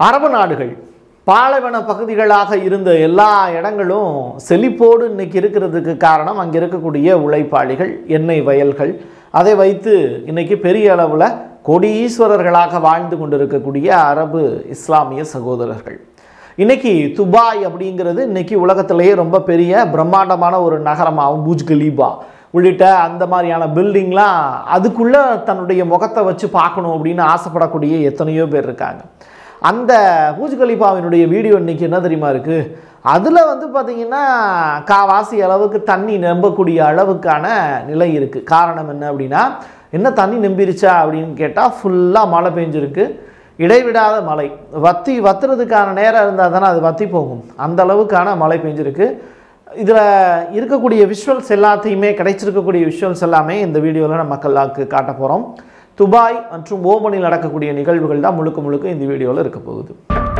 அரபு நாடுகள் பாலைவன பகுதிகளாக இருந்த எல்லா இடங்களும் செழிப்போடு இன்னைக்கு இருக்கிறதுக்கு காரணம் அங்கே இருக்கக்கூடிய உழைப்பாளிகள் எண்ணெய் வயல்கள் அதை வைத்து இன்னைக்கு பெரிய அளவில் கொடீஸ்வரர்களாக வாழ்ந்து கொண்டிருக்கக்கூடிய அரபு இஸ்லாமிய சகோதரர்கள் இன்னைக்கு துபாய் அப்படிங்கிறது இன்னைக்கு உலகத்திலேயே ரொம்ப பெரிய பிரம்மாண்டமான ஒரு நகரமாகும் பூஜ் கலீபா உள்ளிட்ட அந்த மாதிரியான பில்டிங்லாம் அதுக்குள்ளே தன்னுடைய முகத்தை வச்சு பார்க்கணும் அப்படின்னு ஆசைப்படக்கூடிய எத்தனையோ பேர் இருக்காங்க அந்த பூஜ் கலீஃபாவினுடைய வீடியோ இன்னைக்கு என்ன தெரியுமா இருக்குது அதில் வந்து பார்த்திங்கன்னா காவாசி அளவுக்கு தண்ணி நம்பக்கூடிய அளவுக்கான நிலை இருக்குது காரணம் என்ன அப்படின்னா என்ன தண்ணி நம்பிருச்சா அப்படின்னு கேட்டால் ஃபுல்லாக மழை பெஞ்சிருக்கு இடைவிடாத மழை வத்தி வத்துறதுக்கான நேரம் இருந்தால் தானே அது வத்தி போகும் அந்த அளவுக்கான மழை பெஞ்சிருக்கு இதில் இருக்கக்கூடிய விஷுவல்ஸ் எல்லாத்தையுமே கிடைச்சிருக்கக்கூடிய விஷுவல்ஸ் எல்லாமே இந்த வீடியோவில் நம்ம மக்களுக்கு காட்ட போகிறோம் துபாய் மற்றும் ஓமனில் நடக்கக்கூடிய நிகழ்வுகள் தான் முழுக்க முழுக்க இந்த வீடியோவில் இருக்க போகுது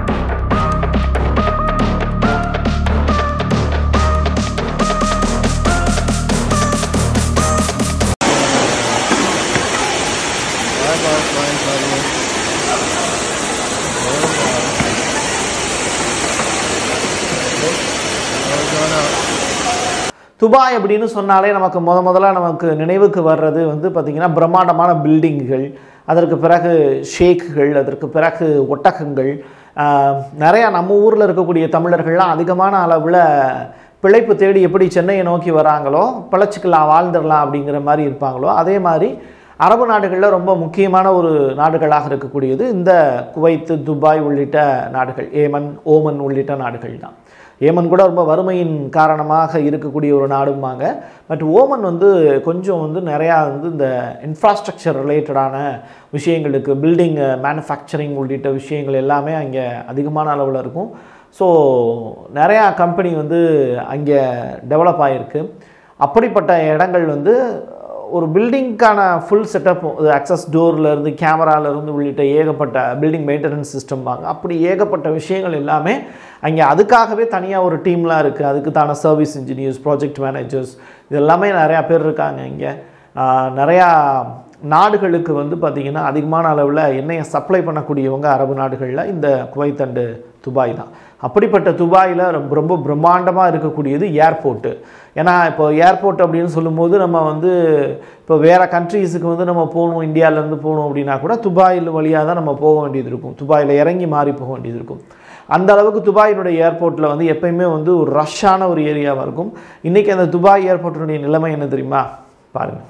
துபாய் அப்படின்னு சொன்னாலே நமக்கு முத முதல்ல நமக்கு நினைவுக்கு வர்றது வந்து பார்த்திங்கன்னா பிரம்மாண்டமான பில்டிங்குகள் அதற்கு பிறகு ஷேக்குகள் அதற்கு பிறகு ஒட்டகங்கள் ஆஹ், நிறையா நம்ம ஊரில் இருக்கக்கூடிய தமிழர்கள்லாம் அதிகமான அளவில் பிழைப்பு தேடி எப்படி சென்னையை நோக்கி வராங்களோ பிழைச்சிக்கலாம் வாழ்ந்துடலாம் அப்படிங்கிற மாதிரி இருப்பாங்களோ அதே மாதிரி அரபு நாடுகளில் ரொம்ப முக்கியமான ஒரு நாடுகளாக இருக்கக்கூடியது இந்த குவைத்து துபாய் உள்ளிட்ட நாடுகள் ஏமன் ஓமன் உள்ளிட்ட நாடுகள் தான் ஏமன் கூட ரொம்ப வறுமையின் காரணமாக இருக்கக்கூடிய ஒரு நாடுமாங்க பட் ஓமன் வந்து கொஞ்சம் வந்து நிறையா வந்து இந்த இன்ஃப்ராஸ்ட்ரக்சர் ரிலேட்டடான விஷயங்களுக்கு பில்டிங் மேனுஃபேக்சரிங் உள்ளிட்ட விஷயங்கள் எல்லாமே அங்கே அதிகமான அளவில் இருக்கும் ஸோ நிறையா கம்பெனி வந்து அங்கே டெவலப் ஆகிருக்கு அப்படிப்பட்ட இடங்கள் வந்து ஒரு பில்டிங்க்கான ஃபுல் செட்டப் அக்சஸ் டோர்லேருந்து கேமராலேருந்து உள்ளிட்ட ஏகப்பட்ட பில்டிங் மெயின்டெனன்ஸ் சிஸ்டம் வாங்க அப்படி ஏகப்பட்ட விஷயங்கள் எல்லாமே அங்கே அதுக்காகவே தனியாக ஒரு டீம்லாம் இருக்குது அதுக்கு தான சர்வீஸ் இன்ஜினியர்ஸ் ப்ராஜெக்ட் மேனேஜர்ஸ் இது எல்லாமே நிறையா பேர் இருக்காங்க இங்கே ஆஹ் நிறையா நாடுகளுக்கு வந்து பார்த்திங்கன்னா அதிகமான அளவில் எண்ணெயை சப்ளை பண்ணக்கூடியவங்க அரபு நாடுகளில் இந்த குவைத் அண்டு துபாய் தான் அப்படிப்பட்ட துபாயில் ரொம்ப ரொம்ப பிரம்மாண்டமாக இருக்கக்கூடியது ஏர்போர்ட்டு ஏன்னா இப்போ ஏர்போர்ட் அப்படின்னு சொல்லும்போது நம்ம வந்து இப்போ வேறு கண்ட்ரீஸுக்கு வந்து நம்ம போகணும் இந்தியாவிலேருந்து போகணும் அப்படின்னா கூட துபாயில் வழியாக தான் நம்ம போக வேண்டியது இருக்கும் துபாயில் இறங்கி மாறி போக வேண்டியது இருக்கும் அந்த அளவுக்கு துபாயினுடைய ஏர்போர்ட்டில் வந்து எப்பயுமே வந்து ஒரு ரஷ்ஷான ஒரு ஏரியாவாக இருக்கும் இன்றைக்கி அந்த துபாய் ஏர்போர்ட்டினுடைய நிலைமை என்ன தெரியுமா பாருங்கள்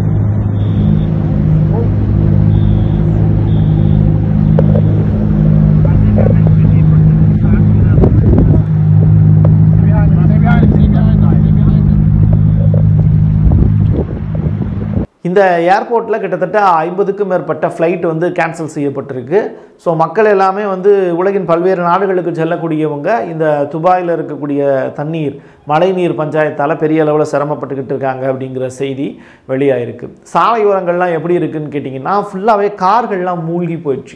இந்த ஏர்போர்ட்டில் கிட்டத்தட்ட ஐம்பதுக்கும் மேற்பட்ட ஃப்ளைட் வந்து கேன்சல் செய்யப்பட்டிருக்கு ஸோ மக்கள் எல்லாமே வந்து உலகின் பல்வேறு நாடுகளுக்கு செல்லக்கூடியவங்க இந்த துபாயில் இருக்கக்கூடிய தண்ணீர் மழைநீர் பஞ்சாயத்தால் பெரிய அளவில் சிரமப்பட்டுக்கிட்டு இருக்காங்க அப்படிங்கிற செய்தி வெளியாயிருக்கு சாலை ஓரங்கள்லாம் எப்படி இருக்குன்னு கேட்டிங்கன்னா ஃபுல்லாகவே கார்கள்லாம் மூழ்கி போயிடுச்சு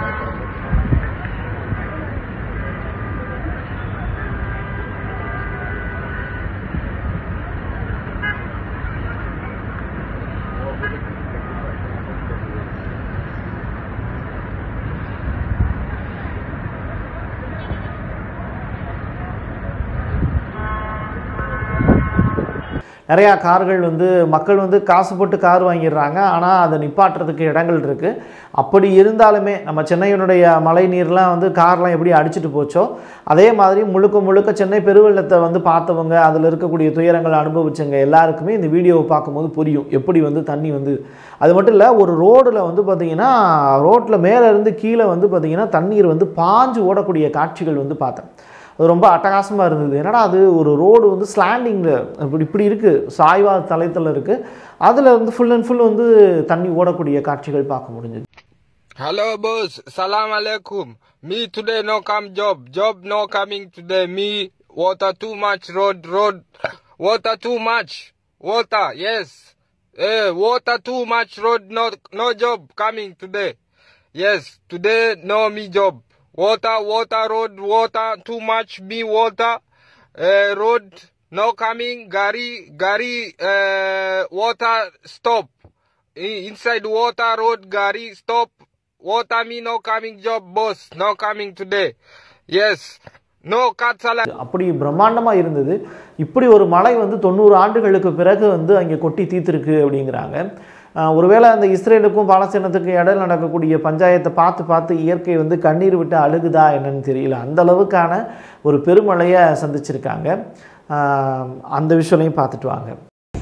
நிறையா கார்கள் வந்து மக்கள் வந்து காசு போட்டு கார் வாங்கிடுறாங்க ஆனால் அதை நிப்பாட்டுறதுக்கு இடங்கள் இருக்குது அப்படி இருந்தாலுமே நம்ம சென்னையினுடைய மழை நீர்லாம் வந்து கார்லாம் எப்படி அடிச்சிட்டு போச்சோ அதே மாதிரி முழுக்க முழுக்க சென்னை பெருவெள்ளத்தை வந்து பார்த்தவங்க அதில் இருக்கக்கூடிய துயரங்களை அனுபவிச்சவங்க எல்லாருக்குமே இந்த வீடியோவை பார்க்கும்போது புரியும் எப்படி வந்து தண்ணி வந்து அது மட்டும் இல்லை ஒரு ரோடில் வந்து பார்த்திங்கன்னா ரோட்டில் மேலே இருந்து கீழே வந்து பார்த்திங்கன்னா தண்ணீர் வந்து பாஞ்சு ஓடக்கூடிய காட்சிகள் வந்து பார்த்தேன் அது ரொம்ப அட்டகாசமாக இருந்தது என்னடா அது ஒரு ரோடு வந்து ஸ்லாண்டிங்கில் இப்படி இப்படி இருக்குது சாய்வா தளத்தில் இருக்குது அதில் வந்து ஃபுல் அண்ட் ஃபுல் வந்து தண்ணி ஓடக்கூடிய காட்சிகள் பார்க்க முடிஞ்சது Hello boss, salam alaikum. Me today no come job, job no coming today. Me water too much road, road, water too much, water yes, eh water too much road no no job coming today. Yes, today no me job. Water, water, road, water, too much me water. Uh, road no coming. Gari, gari, uh, water stop. I- Inside water road, gari stop. water me no coming job, boss. No coming today. Yes. No cut salary. அப்படி பிரம்மாண்டமாக இருந்தது இப்படி ஒரு மலை வந்து தொண்ணூறு ஆண்டுகளுக்கு பிறகு வந்து அங்கே கொட்டி தீர்த்திருக்கு அப்படிங்கிறாங்க ஆஹ் ஒருவேளை அந்த இஸ்ரேலுக்கும் பாலஸ்தீனத்துக்கும் இடையில் நடக்கக்கூடிய பஞ்சாயத்தை பார்த்து பார்த்து இயற்கை வந்து கண்ணீர் விட்டு அழுகுதா என்னன்னு தெரியல அந்த அளவுக்கான ஒரு பெருமழையை சந்திச்சிருக்காங்க ஆஹ் அந்த விஷயத்தையும் பார்த்துட்டு வாங்க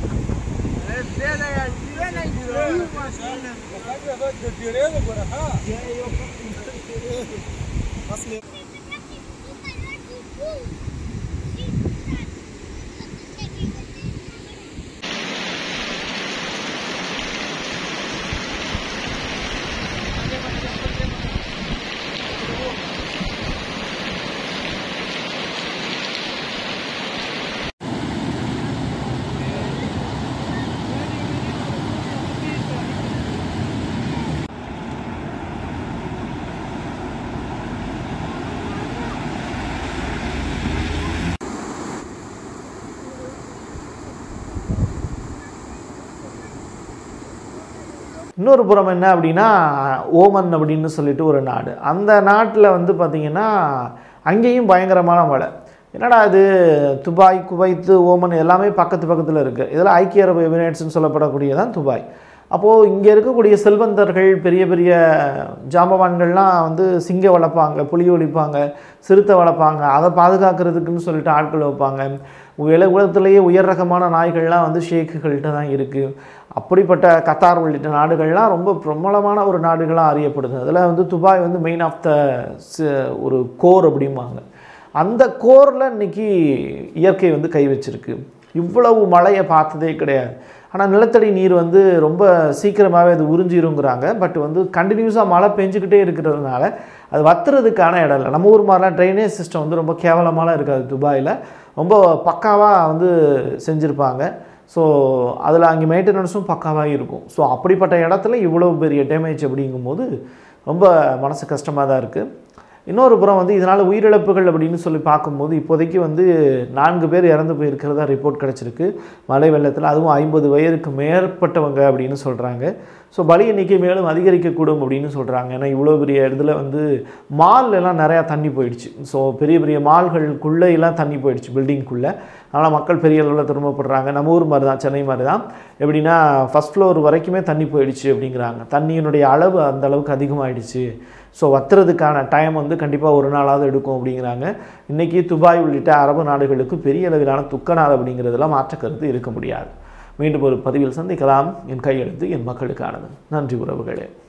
இன்னொரு புறம் என்ன அப்படின்னா ஓமன் அப்படின்னு சொல்லிட்டு ஒரு நாடு அந்த நாட்டில் வந்து பார்த்திங்கன்னா அங்கேயும் பயங்கரமான மழை என்னடா இது துபாய் குவைத்து ஓமன் எல்லாமே பக்கத்து பக்கத்தில் இருக்குது இதில் ஐக்கிய அரபு எமிரேட்ஸ்னு சொல்லப்படக்கூடியதான் துபாய் அப்போது இங்கே இருக்கக்கூடிய செல்வந்தர்கள் பெரிய பெரிய ஜாம்பவான்கள்லாம் வந்து சிங்க வளர்ப்பாங்க புலி ஒழிப்பாங்க சிறுத்தை வளர்ப்பாங்க அதை பாதுகாக்கிறதுக்குன்னு சொல்லிட்டு ஆட்கள் வைப்பாங்க உல உலகத்திலேயே உயர் ரகமான நாய்கள்லாம் வந்து ஷேக்குகள்கிட்ட தான் இருக்குது அப்படிப்பட்ட கத்தார் உள்ளிட்ட நாடுகள்லாம் ரொம்ப பிரபலமான ஒரு நாடுகளாக அறியப்படுது அதில் வந்து துபாய் வந்து மெயின் ஆஃப் த ஒரு கோர் அப்படிம்பாங்க அந்த கோரில் இன்னைக்கு இயற்கை வந்து கை வச்சிருக்கு இவ்வளவு மழையை பார்த்ததே கிடையாது ஆனால் நிலத்தடி நீர் வந்து ரொம்ப சீக்கிரமாகவே அது உறிஞ்சிருங்கிறாங்க பட் வந்து கண்டினியூஸாக மழை பெஞ்சிக்கிட்டே இருக்கிறதுனால அது வத்துறதுக்கான இடம் இல்லை நம்ம ஊர் மாதிரிலாம் ட்ரைனேஜ் சிஸ்டம் வந்து ரொம்ப கேவலமாலாம் இருக்காது துபாயில் ரொம்ப பக்காவாக வந்து செஞ்சுருப்பாங்க ஸோ அதில் அங்கே மெயின்டெனன்ஸும் பக்காவாக இருக்கும் ஸோ அப்படிப்பட்ட இடத்துல இவ்வளோ பெரிய டேமேஜ் அப்படிங்கும்போது ரொம்ப மனசு கஷ்டமாக தான் இருக்குது இன்னொரு புறம் வந்து இதனால் உயிரிழப்புகள் அப்படின்னு சொல்லி பார்க்கும்போது இப்போதைக்கு வந்து நான்கு பேர் இறந்து போயிருக்கிறதா ரிப்போர்ட் கிடச்சிருக்கு மழை வெள்ளத்தில் அதுவும் ஐம்பது வயதுக்கு மேற்பட்டவங்க அப்படின்னு சொல்கிறாங்க ஸோ பலி எண்ணிக்கை மேலும் அதிகரிக்கக்கூடும் அப்படின்னு சொல்கிறாங்க ஏன்னா இவ்வளோ பெரிய இடத்துல வந்து மால் எல்லாம் நிறையா தண்ணி போயிடுச்சு ஸோ பெரிய பெரிய மால்களுக்குள்ளே எல்லாம் தண்ணி போயிடுச்சு பில்டிங்குள்ளே அதனால் மக்கள் பெரிய அளவில் திரும்பப்படுறாங்க நம்ம ஊர் மாதிரி தான் சென்னை மாதிரி தான் எப்படின்னா ஃபஸ்ட் ஃப்ளோர் வரைக்குமே தண்ணி போயிடுச்சு அப்படிங்கிறாங்க தண்ணியினுடைய அளவு அந்த அளவுக்கு அதிகமாகிடுச்சு ஸோ வத்துறதுக்கான டைம் வந்து கண்டிப்பாக ஒரு நாளாவது எடுக்கும் அப்படிங்கிறாங்க இன்றைக்கி துபாய் உள்ளிட்ட அரபு நாடுகளுக்கு பெரிய அளவிலான துக்க நாள் அப்படிங்கிறதுலாம் மாற்ற கருத்து இருக்க முடியாது மீண்டும் ஒரு பதிவில் சந்திக்கலாம் என் கையெழுத்து என் மக்களுக்கானது நன்றி உறவுகளே